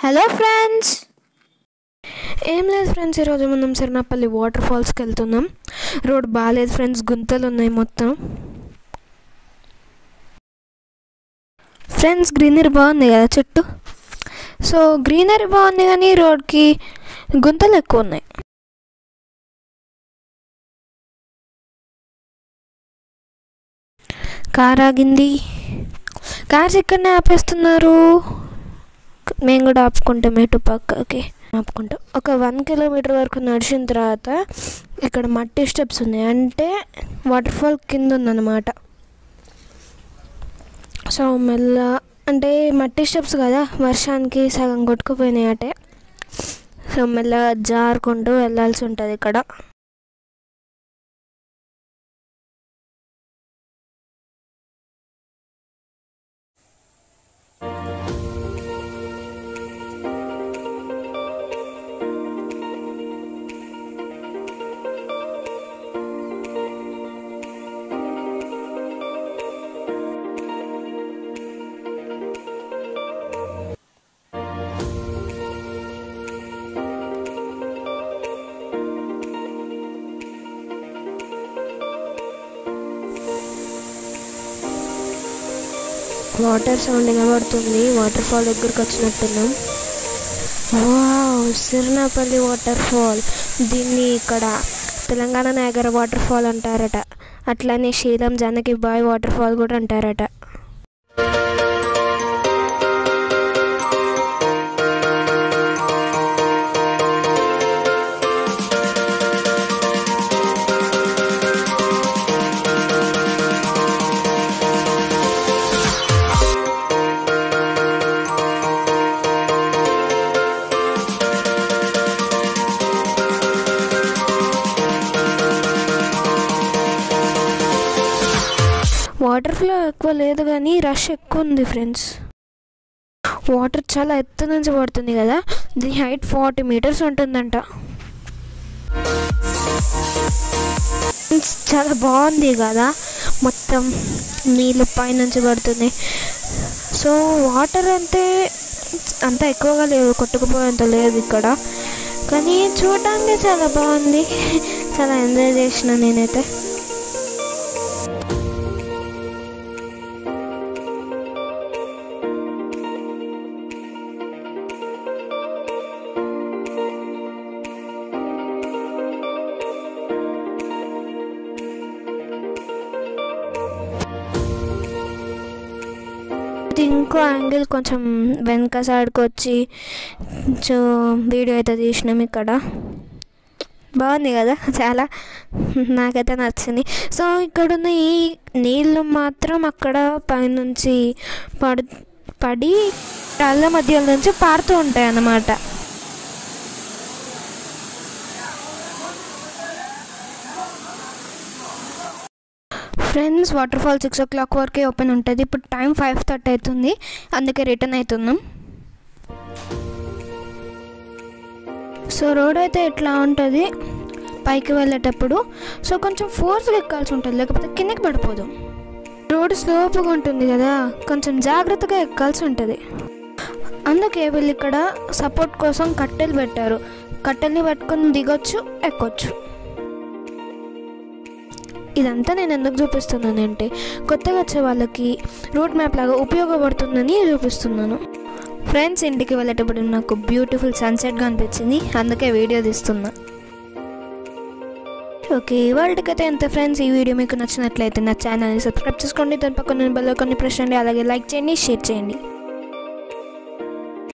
hello friends ఏం లేదు friends ఈరోజు మనం సిరినాపల్లి వాటర్ ఫాల్స్కి వెళ్తున్నాం రోడ్ బాగాలేదు ఫ్రెండ్స్ గుంతలు ఉన్నాయి మొత్తం ఫ్రెండ్స్ గ్రీనరీ బాగుంది కదా చుట్టూ సో గ్రీనరీ బాగుంది కానీ రోడ్కి గుంతలు ఎక్కువ ఉన్నాయి కార్ ఆగింది కార్స్ ఇక్కడనే ఆపేస్తున్నారు మేము కూడా ఆపుకుంటాం ఎటు పక్కకి ఆపుకుంటాం ఒక వన్ కిలోమీటర్ వరకు నడిచిన తర్వాత ఇక్కడ మట్టి స్టెప్స్ ఉన్నాయి అంటే వాటర్ ఫాల్ కింద ఉందన్నమాట సో మెల్ల అంటే మట్టి స్టెప్స్ కదా వర్షానికి సగం కొట్టుకుపోయినాయి అటే సో మెల్లగా జారుకుంటూ వెళ్ళాల్సి ఉంటుంది ఇక్కడ వాటర్ సౌండ్ వినబడుతుంది వాటర్ ఫాల్ దగ్గరికి వచ్చినట్టున్నాం వావ్ సిరినాపల్లి వాటర్ ఫాల్ దీన్ని ఇక్కడ తెలంగాణ నాగర వాటర్ ఫాల్ అంటారట అట్లానే శీలం జానకి బాయ్ వాటర్ ఫాల్ కూడా అంటారట వాటర్ ఫ్లో ఎక్కువ లేదు కానీ రష్ ఎక్కువ ఉంది ఫ్రెండ్స్ వాటర్ చాలా ఎత్తు నుంచి పడుతుంది కదా దీని హైట్ ఫార్టీ మీటర్స్ ఉంటుందంట Friends, చాలా బాగుంది కదా మొత్తం నీళ్ళు పైనుంచి పడుతుంది సో వాటర్ అంటే అంత ఎక్కువగా లేవు కొట్టుకుపోయేంత లేదు ఇక్కడ కానీ చూడడానికి చాలా బాగుంది చాలా ఎంజాయ్ చేసిన నేనైతే ఇది ఇంకో యాంగిల్ కొంచెం వెనక సైడ్కి వచ్చి సో వీడియో అయితే తీసినాం ఇక్కడ బాగుంది కదా చాలా నాకైతే నచ్చింది సో ఇక్కడున్న ఈ నీళ్ళు మాత్రం అక్కడ పైనుంచి పడు పడి రాళ్ళ మధ్య నుంచి పారుతూ ఉంటాయి అన్నమాట friends waterfall six o'clock వరకే ఓపెన్ ఉంటుంది ఇప్పుడు టైం ఫైవ్ థర్టీ అవుతుంది అందుకే రిటర్న్ అవుతున్నాం సో రోడ్ అయితే ఎట్లా ఉంటుంది పైకి వెళ్ళేటప్పుడు సో కొంచెం ఫోర్స్గా ఎక్కాల్సి ఉంటుంది లేకపోతే కిందకి పడిపోదు రోడ్ స్లోప్గా ఉంటుంది కదా కొంచెం జాగ్రత్తగా ఎక్కాల్సి ఉంటుంది అందుకే వీళ్ళు ఇక్కడ సపోర్ట్ కోసం కట్టెలు పెట్టారు కట్టెల్ని పట్టుకొని దిగొచ్చు ఎక్కొచ్చు ఇదంతా నేను ఎందుకు చూపిస్తున్నానంటే కొత్తగా వచ్చే వాళ్ళకి రూట్ మ్యాప్ లాగా ఉపయోగపడుతుందని చూపిస్తున్నాను ఫ్రెండ్స్ ఇంటికి వెళ్ళేటప్పుడు నాకు బ్యూటిఫుల్ సన్సెట్గా అనిపించింది అందుకే వీడియో తీస్తున్నా ఓకే వాళ్ళకైతే ఎంత ఫ్రెండ్స్ ఈ వీడియో మీకు నచ్చినట్లయితే నా ఛానల్ని సబ్స్క్రైబ్ చేసుకోండి దాని పక్కన బెల్ కొన్ని ప్రెస్ చేయండి అలాగే లైక్ చేయండి షేర్ చేయండి